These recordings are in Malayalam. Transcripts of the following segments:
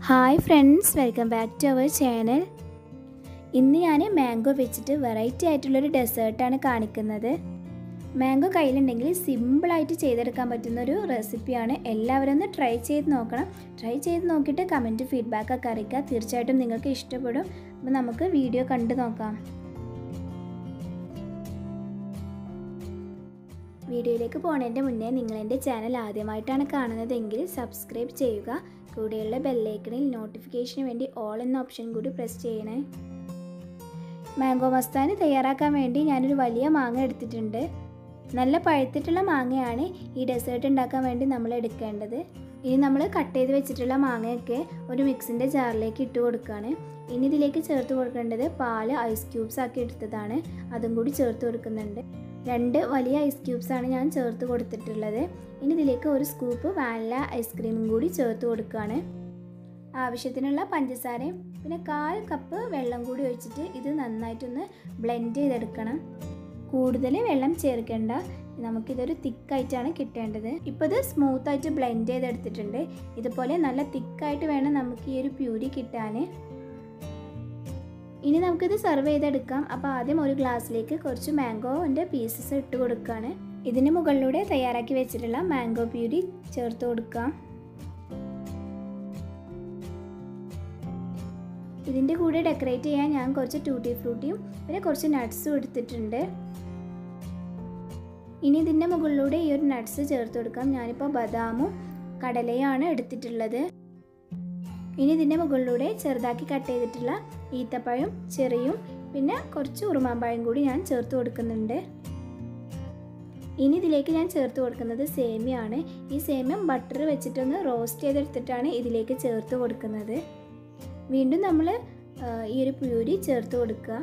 hi friends welcome back to our channel ഇന്ന് ഞാൻ മാംഗോ വെച്ചിട്ട് വെറൈറ്റി ആയിട്ടുള്ളൊരു ഡെസേർട്ടാണ് കാണിക്കുന്നത് മാംഗോ കയ്യിലുണ്ടെങ്കിൽ സിമ്പിളായിട്ട് ചെയ്തെടുക്കാൻ പറ്റുന്ന ഒരു റെസിപ്പിയാണ് എല്ലാവരും ഒന്ന് ട്രൈ ചെയ്ത് നോക്കണം ട്രൈ ചെയ്ത് നോക്കിയിട്ട് കമൻറ്റ് ഫീഡ്ബാക്ക് ഒക്കെ അറിയിക്കുക തീർച്ചയായിട്ടും നിങ്ങൾക്ക് ഇഷ്ടപ്പെടും അപ്പോൾ നമുക്ക് വീഡിയോ കണ്ടു നോക്കാം വീഡിയോയിലേക്ക് പോണതിൻ്റെ മുന്നേ നിങ്ങൾ എൻ്റെ ചാനൽ ആദ്യമായിട്ടാണ് കാണുന്നതെങ്കിൽ സബ്സ്ക്രൈബ് ചെയ്യുക കൂടെയുള്ള ബെല്ലൈക്കണിൽ നോട്ടിഫിക്കേഷന് വേണ്ടി ഓൾ എന്ന ഓപ്ഷൻ കൂടി പ്രസ് ചെയ്യണേ മാംഗോ മസ്താന് തയ്യാറാക്കാൻ വേണ്ടി ഞാനൊരു വലിയ മാങ്ങ എടുത്തിട്ടുണ്ട് നല്ല പഴുത്തിട്ടുള്ള മാങ്ങയാണ് ഈ ഡെസേർട്ട് ഉണ്ടാക്കാൻ വേണ്ടി നമ്മൾ എടുക്കേണ്ടത് ഇനി നമ്മൾ കട്ട് ചെയ്ത് വെച്ചിട്ടുള്ള മാങ്ങയൊക്കെ ഒരു മിക്സിൻ്റെ ജാറിലേക്ക് ഇട്ട് കൊടുക്കുകയാണ് ഇനി ഇതിലേക്ക് ചേർത്ത് കൊടുക്കേണ്ടത് പാല് ഐസ് ക്യൂബ്സ് ആക്കി എടുത്തതാണ് അതും കൂടി ചേർത്ത് കൊടുക്കുന്നുണ്ട് രണ്ട് വലിയ ഐസ് ക്യൂബ്സ് ആണ് ഞാൻ ചേർത്ത് കൊടുത്തിട്ടുള്ളത് ഇനി ഇതിലേക്ക് ഒരു സ്കൂപ്പ് വാനില ഐസ്ക്രീമും കൂടി ചേർത്ത് കൊടുക്കുകയാണ് ആവശ്യത്തിനുള്ള പഞ്ചസാരയും പിന്നെ കാൽ കപ്പ് വെള്ളം കൂടി ഒഴിച്ചിട്ട് ഇത് നന്നായിട്ടൊന്ന് ബ്ലെൻഡ് ചെയ്തെടുക്കണം കൂടുതൽ വെള്ളം ചേർക്കേണ്ട നമുക്കിതൊരു തിക്കായിട്ടാണ് കിട്ടേണ്ടത് ഇപ്പോൾ ഇത് സ്മൂത്തായിട്ട് ബ്ലെൻഡ് ചെയ്തെടുത്തിട്ടുണ്ട് ഇതുപോലെ നല്ല തിക്കായിട്ട് വേണം നമുക്ക് ഈ ഒരു പ്യൂരി കിട്ടാൻ ഇനി നമുക്കിത് സെർവ് ചെയ്തെടുക്കാം അപ്പോൾ ആദ്യം ഒരു ഗ്ലാസ്സിലേക്ക് കുറച്ച് മാംഗോൻ്റെ പീസസ് ഇട്ട് കൊടുക്കുകയാണ് ഇതിന് മുകളിലൂടെ തയ്യാറാക്കി വെച്ചിട്ടുള്ള മാംഗോ പ്യൂരി ചേർത്ത് കൊടുക്കാം ഇതിൻ്റെ കൂടെ ഡെക്കറേറ്റ് ചെയ്യാൻ ഞാൻ കുറച്ച് ടൂട്ടി ഫ്രൂട്ടിയും പിന്നെ കുറച്ച് നട്ട്സും എടുത്തിട്ടുണ്ട് ഇനി ഇതിൻ്റെ മുകളിലൂടെ ഈ ഒരു നട്ട്സ് ചേർത്ത് കൊടുക്കാം ഞാനിപ്പോൾ ബദാമും കടലയാണ് എടുത്തിട്ടുള്ളത് ഇനി ഇതിൻ്റെ മുകളിലൂടെ ചെറുതാക്കി കട്ട് ചെയ്തിട്ടുള്ള ഈത്തപ്പഴം ചെറിയും പിന്നെ കുറച്ച് ഉറുമാമ്പഴം കൂടി ഞാൻ ചേർത്ത് കൊടുക്കുന്നുണ്ട് ഇനി ഇതിലേക്ക് ഞാൻ ചേർത്ത് കൊടുക്കുന്നത് സേമിയാണ് ഈ സേമിയം ബട്ടർ വെച്ചിട്ടൊന്ന് റോസ്റ്റ് ചെയ്തെടുത്തിട്ടാണ് ഇതിലേക്ക് ചേർത്ത് കൊടുക്കുന്നത് വീണ്ടും നമ്മൾ ഈ ഒരു പ്യൂരി ചേർത്ത് കൊടുക്കുക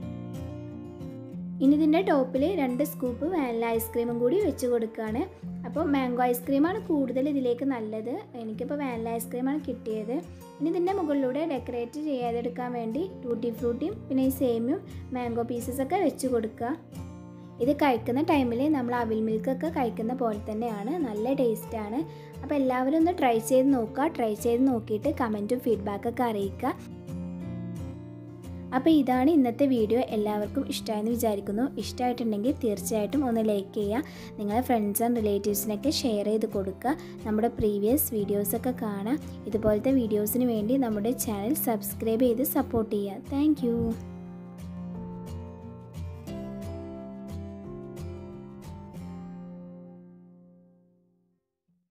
ഇനി ഇതിൻ്റെ ടോപ്പിൽ രണ്ട് സ്കൂപ്പ് വാനില ഐസ്ക്രീമും കൂടി വെച്ച് കൊടുക്കുകയാണ് അപ്പോൾ മാംഗോ ഐസ്ക്രീമാണ് കൂടുതൽ ഇതിലേക്ക് നല്ലത് എനിക്കിപ്പോൾ വാനില ഐസ്ക്രീമാണ് കിട്ടിയത് ഇനി ഇതിൻ്റെ മുകളിലൂടെ ഡെക്കറേറ്റ് ചെയ്യാതെടുക്കാൻ വേണ്ടി ടൂട്ടി ഫ്രൂട്ടിയും പിന്നെ ഈ സേമിയും മാംഗോ പീസസ് ഒക്കെ വെച്ച് കൊടുക്കുക ഇത് കഴിക്കുന്ന ടൈമിൽ നമ്മൾ അവിൽ മിൽക്കൊക്കെ കഴിക്കുന്ന പോലെ തന്നെയാണ് നല്ല ടേസ്റ്റാണ് അപ്പോൾ എല്ലാവരും ഒന്ന് ട്രൈ ചെയ്ത് നോക്കുക ട്രൈ ചെയ്ത് നോക്കിയിട്ട് കമൻറ്റും ഫീഡ്ബാക്കൊക്കെ അറിയിക്കുക അപ്പോൾ ഇതാണ് ഇന്നത്തെ വീഡിയോ എല്ലാവർക്കും ഇഷ്ടമായെന്ന് വിചാരിക്കുന്നു ഇഷ്ടമായിട്ടുണ്ടെങ്കിൽ തീർച്ചയായിട്ടും ഒന്ന് ലൈക്ക് ചെയ്യുക നിങ്ങളെ ഫ്രണ്ട്സ് ആൻഡ് റിലേറ്റീവ്സിനൊക്കെ ഷെയർ ചെയ്ത് കൊടുക്കുക നമ്മുടെ പ്രീവിയസ് വീഡിയോസൊക്കെ കാണാം ഇതുപോലത്തെ വീഡിയോസിന് വേണ്ടി നമ്മുടെ ചാനൽ സബ്സ്ക്രൈബ് ചെയ്ത് സപ്പോർട്ട് ചെയ്യുക താങ്ക്